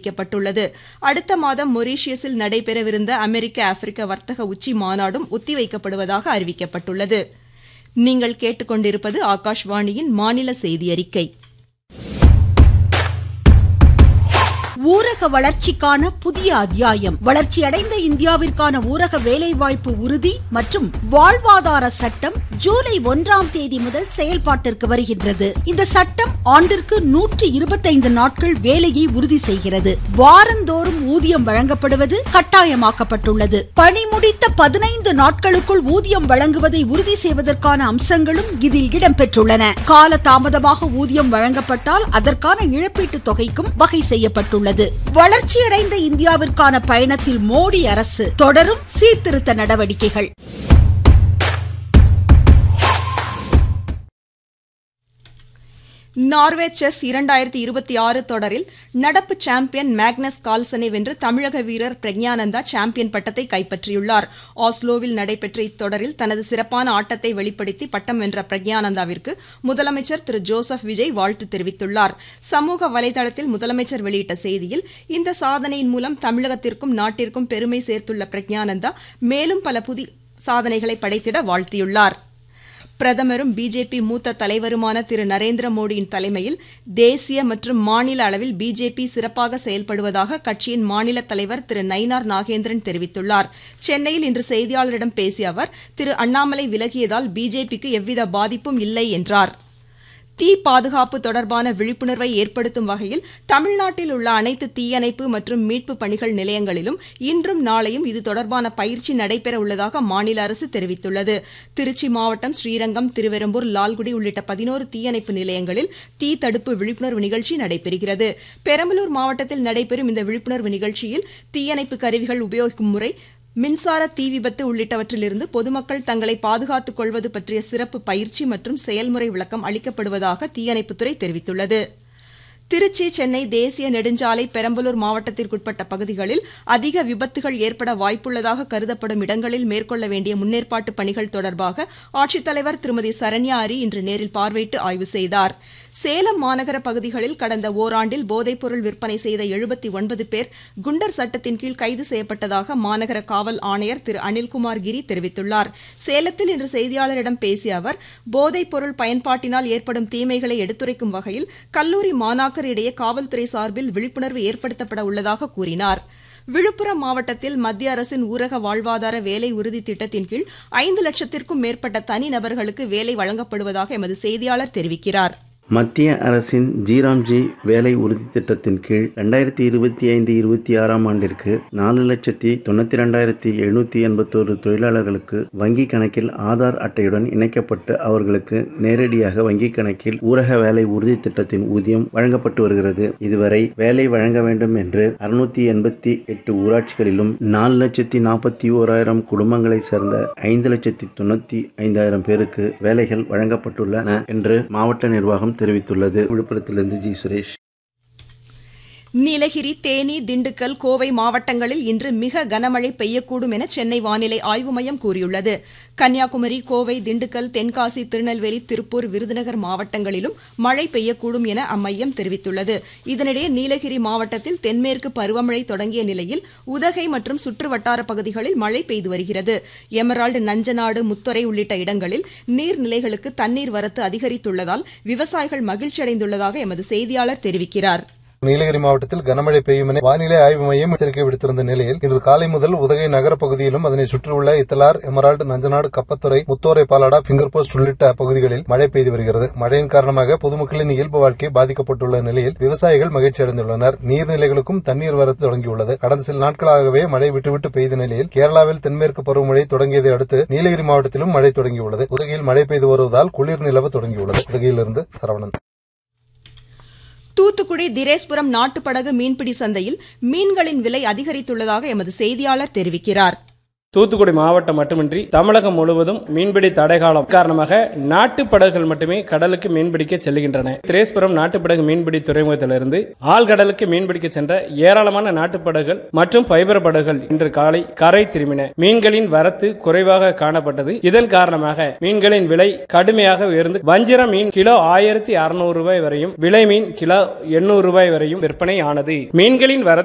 அறிவிக்கப்பட்டுள்ளது அடுத்த மாதம் மொரீஷியஸில் நடைபெறவிருந்த அமெரிக்க ஆப்பிரிக்க வர்த்தக உச்சி மாநாடும் ஒத்திவைக்கப்படுவதாக அறிவிக்கப்பட்டுள்ளது நீங்கள் கேட்டுக்கொண்டிருப்பது ஆகாஷ்வாணியின் மாநில செய்தி அறிக்கை ஊரக வளர்ச்சிக்கான புதிய அத்தியாயம் வளர்ச்சியடைந்த இந்தியாவிற்கான ஊரக வேலைவாய்ப்பு உறுதி மற்றும் வாழ்வாதார சட்டம் ஜூலை ஒன்றாம் தேதி முதல் செயல்பாட்டிற்கு வருகின்றது இந்த சட்டம் ஆண்டிற்கு நூற்று இருபத்தைந்து நாட்கள் வேலையை உறுதி செய்கிறது வாரந்தோறும் ஊதியம் வழங்கப்படுவது கட்டாயமாக்கப்பட்டுள்ளது பணி முடித்த பதினைந்து நாட்களுக்குள் ஊதியம் வழங்குவதை உறுதி செய்வதற்கான அம்சங்களும் இதில் இடம்பெற்றுள்ளன கால தாமதமாக ஊதியம் வழங்கப்பட்டால் அதற்கான இழப்பீட்டு தொகைக்கும் வகை செய்யப்பட்டுள்ளது உள்ளது வளர்ச்சியடைந்த இந்தியாவிற்கான பயணத்தில் மோடி அரசு தொடரும் சீர்திருத்த நடவடிக்கைகள் நார்வே செஸ் இரண்டாயிரத்தி இருபத்தி ஆறு தொடரில் நடப்பு சாம்பியன் மேக்னஸ் கால்சனை வென்று தமிழக வீரர் பிரக்ஞானந்தா சாம்பியன் பட்டத்தை கைப்பற்றியுள்ளார் ஆஸ்லோவில் நடைபெற்ற இத்தொடரில் தனது சிறப்பான ஆட்டத்தை வெளிப்படுத்தி பட்டம் வென்ற பிரக்ஞானந்தாவிற்கு முதலமைச்சர் திரு ஜோசப் விஜய் வாழ்த்து தெரிவித்துள்ளார் சமூக வலைதளத்தில் முதலமைச்சர் வெளியிட்ட செய்தியில் இந்த சாதனையின் மூலம் தமிழகத்திற்கும் நாட்டிற்கும் பெருமை சேர்த்துள்ள பிரக்ஞானந்தா மேலும் பல புதிய சாதனைகளை படைத்திட வாழ்த்தியுள்ளார் பிரதமரும் பிஜேபி மூத்த தலைவருமான திரு நரேந்திர மோடியின் தலைமையில் தேசிய மற்றும் மாநில அளவில் பிஜேபி சிறப்பாக செயல்படுவதாக கட்சியின் மாநில தலைவர் திரு நயினார் நாகேந்திரன் தெரிவித்துள்ளார் சென்னையில் இன்று செய்தியாளரிடம் பேசிய அவர் திரு அண்ணாமலை விலகியதால் பிஜேபிக்கு எவ்வித பாதிப்பும் இல்லை என்றார் தீ பாதுகாப்பு தொடர்பான விழிப்புணர்வை ஏற்படுத்தும் வகையில் தமிழ்நாட்டில் உள்ள அனைத்து தீயணைப்பு மற்றும் மீட்பு பணிகள் நிலையங்களிலும் இன்றும் நாளையும் இது தொடர்பான பயிற்சி நடைபெற உள்ளதாக மாநில அரசு தெரிவித்துள்ளது திருச்சி மாவட்டம் ஸ்ரீரங்கம் திருவெரும்பூர் லால்குடி உள்ளிட்ட பதினோரு தீயணைப்பு நிலையங்களில் தீ தடுப்பு விழிப்புணர்வு நிகழ்ச்சி நடைபெறுகிறது பெரம்பலூர் மாவட்டத்தில் நடைபெறும் இந்த விழிப்புணர்வு நிகழ்ச்சியில் தீயணைப்பு கருவிகள் உபயோகிக்கும் முறை மின்சார தீ விபத்து உள்ளிட்டவற்றிலிருந்து பொதுமக்கள் தங்களை பாதுகாத்துக் கொள்வது பற்றிய சிறப்பு பயிற்சி மற்றும் செயல்முறை விளக்கம் அளிக்கப்படுவதாக தீயணைப்புத்துறை தெரிவித்துள்ளது திருச்சி சென்னை தேசிய நெடுஞ்சாலை பெரம்பலூர் மாவட்டத்திற்குட்பட்ட பகுதிகளில் அதிக விபத்துகள் ஏற்பட வாய்ப்புள்ளதாக கருதப்படும் இடங்களில் மேற்கொள்ள வேண்டிய முன்னேற்பாட்டு பணிகள் தொடர்பாக ஆட்சித்தலைவர் திருமதி சரண்யா அரி இன்று நேரில் பார்வையிட்டு ஆய்வு செய்தார் சேலம் மாநகர பகுதிகளில் கடந்த ஓராண்டில் போதைப்பொருள் விற்பனை செய்த எழுபத்தி ஒன்பது பேர் குண்டர் சட்டத்தின் கீழ் கைது செய்யப்பட்டதாக மாநகர காவல் ஆணையர் திரு அனில்குமார் கிரி தெரிவித்துள்ளார் சேலத்தில் இன்று செய்தியாளரிடம் பேசிய அவர் போதைப்பொருள் பயன்பாட்டினால் ஏற்படும் தீமைகளை எடுத்துரைக்கும் வகையில் கல்லூரி மாணாக்கர் இடையே காவல்துறை சார்பில் விழிப்புணர்வு ஏற்படுத்தப்பட உள்ளதாக கூறினார் விழுப்புரம் மாவட்டத்தில் மத்திய அரசின் ஊரக வாழ்வாதார வேலை உறுதி திட்டத்தின் கீழ் ஐந்து லட்சத்திற்கும் மேற்பட்ட தனிநபர்களுக்கு வேலை வழங்கப்படுவதாக எமது செய்தியாளர் தெரிவிக்கிறார் மத்திய அரசின் ஜீராம்ஜி வேலை உறுதி திட்டத்தின் கீழ் ரெண்டாயிரத்தி இருபத்தி ஐந்து இருபத்தி ஆறாம் ஆண்டிற்கு நாலு லட்சத்தி தொண்ணூற்றி ரெண்டாயிரத்தி எழுநூற்றி எண்பத்தோரு தொழிலாளர்களுக்கு வங்கி கணக்கில் ஆதார் அட்டையுடன் இணைக்கப்பட்டு அவர்களுக்கு நேரடியாக வங்கி கணக்கில் ஊரக வேலை உறுதி திட்டத்தின் ஊதியம் வழங்கப்பட்டு வருகிறது இதுவரை வேலை வழங்க வேண்டும் என்று அறுநூத்தி எண்பத்தி எட்டு ஊராட்சிகளிலும் நாலு லட்சத்தி நாற்பத்தி ஓராயிரம் குடும்பங்களை சேர்ந்த ஐந்து லட்சத்தி தொண்ணூத்தி ஐந்தாயிரம் பேருக்கு வேலைகள் வழங்கப்பட்டுள்ளன என்று மாவட்ட நிர்வாகம் தெரிவித்துள்ளது விழுப்புரத்திலிருந்து ஜி சுரேஷ் நீலகிரி தேனி திண்டுக்கல் கோவை மாவட்டங்களில் இன்று மிக கனமழை பெய்யக்கூடும் என சென்னை வானிலை ஆய்வு மையம் கூறியுள்ளது கன்னியாகுமரி கோவை திண்டுக்கல் தென்காசி திருநெல்வேலி திருப்பூர் விருதுநகர் மாவட்டங்களிலும் மழை பெய்யக்கூடும் என அம்மையம் தெரிவித்துள்ளது இதனிடையே நீலகிரி மாவட்டத்தில் தென்மேற்கு பருவமழை தொடங்கிய நிலையில் உதகை மற்றும் சுற்றுவட்டார பகுதிகளில் மழை பெய்து வருகிறது எமரால்டு நஞ்சநாடு முத்துறை உள்ளிட்ட இடங்களில் நீர்நிலைகளுக்கு தண்ணீர் வரத்து அதிகரித்துள்ளதால் விவசாயிகள் மகிழ்ச்சியடைந்துள்ளதாக எமது செய்தியாளர் தெரிவிக்கிறார் நீலகிரி மாவட்டத்தில் கனமழை பெய்யும் என வானிலை ஆய்வு மையம் எச்சரிக்கை விடுத்திருந்த நிலையில் இன்று காலை முதல் உதகை நகர பகுதியிலும் அதனை சுற்றியுள்ள Ithalar Emerald Nanjanad Kappathurai Muthorai Palada Finger Post உள்ளிட்ட பகுதிகளில் மழை பெய்து வருகிறது மழையின் காரணமாக பொதுமக்களின் இயல்பு வாழ்க்கை பாதிக்கப்பட்டுள்ள நிலையில் விவசாயிகள் மகிழ்ச்சி அடைந்துள்ளனர் நீர்நிலைகளுக்கும் தண்ணீர் வரத்து தொடங்கியுள்ளது கடந்த சில நாட்களாகவே மழை விட்டுவிட்டு பெய்த நிலையில் கேரளாவில் தென்மேற்கு பருவமழை தொடங்கியதை அடுத்து நீலகிரி மாவட்டத்திலும் மழை தொடங்கியுள்ளது உதகையில் மழை பெய்து வருவதால் குளிர் நிலவ தொடங்கியுள்ளது உதகையிலிருந்து சரவணன் தூத்துக்குடி திரேஸ்புரம் நாட்டுப்படகு மீன்பிடி சந்தையில் மீன்களின் விலை அதிகரித்துள்ளதாக எமது செய்தியாளர் தெரிவிக்கிறார் தூத்துக்குடி மாவட்டம் மட்டுமின்றி தமிழகம் முழுவதும் மீன்பிடி தடை காலம் காரணமாக நாட்டு படகுகள் மட்டுமே கடலுக்கு மீன்பிடிக்க செல்லுகின்றன திரேஸ்புரம் நாட்டுப்படகு மீன்பிடி துறைமுகத்திலிருந்து ஆழ்கடலுக்கு மீன்பிடிக்க சென்ற ஏராளமான நாட்டுப்படகுகள் மற்றும் பைபர் படகுகள் இன்று காலை கரை திரும்பின மீன்களின் வரத்து குறைவாக காணப்பட்டது இதன் காரணமாக மீன்களின் விலை கடுமையாக உயர்ந்து வஞ்சிர மீன் கிலோ ஆயிரத்தி அறுநூறு ரூபாய் வரையும் விலை மீன் கிலோ எண்ணூறு ரூபாய் வரையும் விற்பனை ஆனது மீன்களின் வரத்து